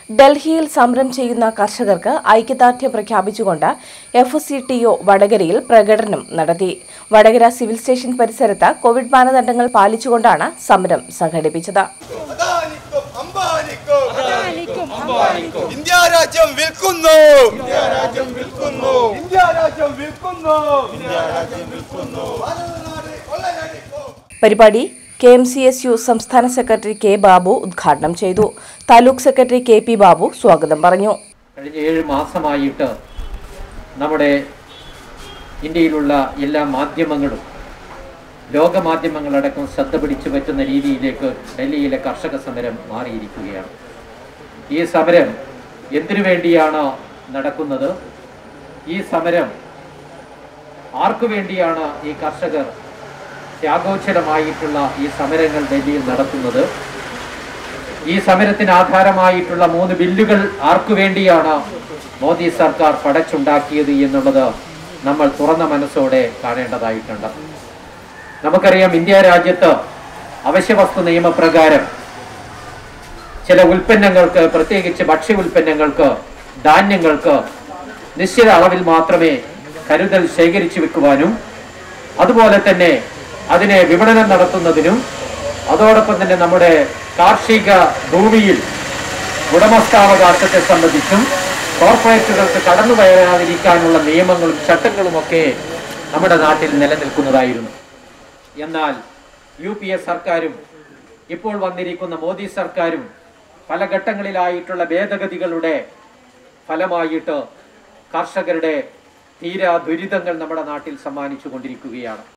ഡൽഹിയിൽ സമരം ചെയ്യുന്ന കർഷകർക്ക് ഐക്യദാർഢ്യം പ്രഖ്യാപിച്ചുകൊണ്ട് F S C T O വടകരയിൽ പ്രകടനം നടത്തി വടകര സിവിൽ സ്റ്റേഷൻ പരിസരത്ത് കോവിഡ് മാനദണ്ഡങ്ങൾ പാലിച്ചുകൊണ്ടാണ് സമരം സംഘടിപ്പിച്ചത് അദാനിക്കും അംബാനിക്കും ഇന്ത്യ രാജ്യം വിൽക്കുന്നു ഇന്ത്യ രാജ്യം വിൽക്കുന്നു ഇന്ത്യ രാജ്യം വിൽക്കുന്നു ഇന്ത്യ രാജ്യം വിൽക്കുന്നു ഭാരതനാട് കൊള്ളയടിക്കും പരിപാടി K M C S U സംസ്ഥാന സെക്രട്ടറി കെ ബാബു ഉദ്ഘാടനം ചെയ്തു taluk secretary K P Babu സ്വാഗതം പറഞ്ഞു കഴിഞ്ഞ ഏഴ് മാസമായിട്ട് നമ്മുടെ ഇന്ത്യയിലുള്ള എല്ലാ മാധ്യമങ്ങളും ലോകമാധ്യമങ്ങളടക്കം ശ്രദ്ധ പിടിച്ചു പറ്റുന്ന രീതിയിലേക്ക് ഡൽഹിയിലെ കർഷക സമരം മാറിയിരിക്കുകയാണ് ഈ സമരം എന്തിനു വേണ്ടിയാണ് നടക്കുന്നത് ഈ സമരം ആർക്കു വേണ്ടിയാണ് ഈ കർഷകർ ത്യാഗോച്ചരമായിട്ടുള്ള ഈ സമരങ്ങൾ ഡൽഹിയിൽ നടത്തുന്നത് ഈ സമരത്തിന് ആധാരമായിട്ടുള്ള മൂന്ന് ബില്ലുകൾ ആർക്കു വേണ്ടിയാണ് മോദി സർക്കാർ പടച്ചുണ്ടാക്കിയത് എന്നുള്ളത് നമ്മൾ തുറന്ന മനസ്സോടെ കാണേണ്ടതായിട്ടുണ്ട് നമുക്കറിയാം ഇന്ത്യ രാജ്യത്ത് അവശ്യവസ്തു നിയമപ്രകാരം ചില ഉൽപ്പന്നങ്ങൾക്ക് പ്രത്യേകിച്ച് ഭക്ഷ്യ ഉൽപ്പന്നങ്ങൾക്ക് ധാന്യങ്ങൾക്ക് നിശ്ചിത അളവിൽ മാത്രമേ കരുതൽ ശേഖരിച്ചു വെക്കുവാനും അതുപോലെ തന്നെ അതിനെ വിപണനം നടത്തുന്നതിനും അതോടൊപ്പം തന്നെ നമ്മുടെ കാർഷിക ഭൂമിയിൽ ഉടമസ്ഥാവകാശത്തെ സംബന്ധിച്ചും കോർപ്പറേറ്റുകൾക്ക് കടന്നു വരാതിരിക്കാനുള്ള നിയമങ്ങളും ചട്ടങ്ങളുമൊക്കെ നമ്മുടെ നാട്ടിൽ നിലനിൽക്കുന്നതായിരുന്നു എന്നാൽ യു പി എ സർക്കാരും ഇപ്പോൾ വന്നിരിക്കുന്ന മോദി സർക്കാരും പല ഘട്ടങ്ങളിലായിട്ടുള്ള ഭേദഗതികളുടെ ഫലമായിട്ട് കർഷകരുടെ തീരാ ദുരിതങ്ങൾ നമ്മുടെ നാട്ടിൽ സമ്മാനിച്ചു കൊണ്ടിരിക്കുകയാണ്